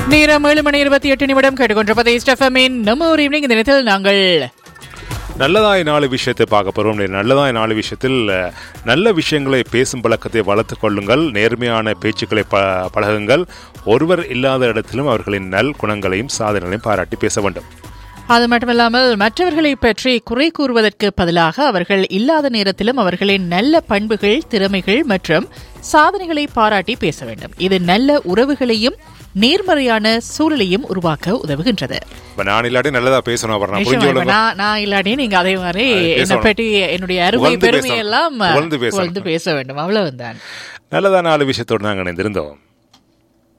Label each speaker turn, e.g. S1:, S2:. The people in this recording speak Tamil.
S1: நேரம் ஏழு மணி இருபத்தி எட்டு நிமிடம் கேட்டுக்கொண்டிருப்பது ஸ்டெஃபமின் நம்ம ஒரு ஈவினிங் இந்த நேரத்தில் நாங்கள்
S2: நல்லதாய் நாலு விஷயத்தை பார்க்க போகிறோம் நல்லதாய் நாலு விஷயத்தில் அஹ், நல்ல விஷயங்களை பேசும் பழக்கத்தை வளர்த்துக் கொள்ளுங்கள் நேர்மையான பேச்சுக்களை ப பழகுங்கள் ஒருவர் இல்லாத இடத்திலும் அவர்களின் நல் குணங்களையும் சாதனைகளையும் பாராட்டி பேச வேண்டும்
S1: அது மட்டுமில்லாமல் மற்றவர்களை பற்றி குறை கூறுவதற்கு பதிலாக அவர்கள் இல்லாத நேரத்திலும் அவர்களின் நல்ல பண்புகள் திறமைகள் மற்றும் சாதனைகளை பாராட்டி பேச வேண்டும் இது நல்ல உறவுகளையும் நேர்மறையான சூழலையும் உருவாக்க உதவுகின்றது
S2: இப்போ நான் இல்லாட்டி நல்லதா பேசணும் அப்புறம் நான்
S1: நிச்சயமா,
S2: புரிஞ்சு
S1: இப்ப
S2: கொள்ளுங்க
S1: நான் நான் இல்லாட்டி நீங்க அதே மாதிரி
S2: அது
S1: என்னை
S2: பேசணும்.
S1: பற்றி என்னுடைய அருமை
S2: புகழ்ந்து
S1: பெருமை
S2: பேசணும்.
S1: எல்லாம்
S2: புகழ்ந்து பேசணும்.
S1: புகழ்ந்து பேச வேண்டும் அவ்வளவுதான்
S2: நல்லதா நாலு விஷயத்தோடு நாங்கள் இணைந்திருந்தோம்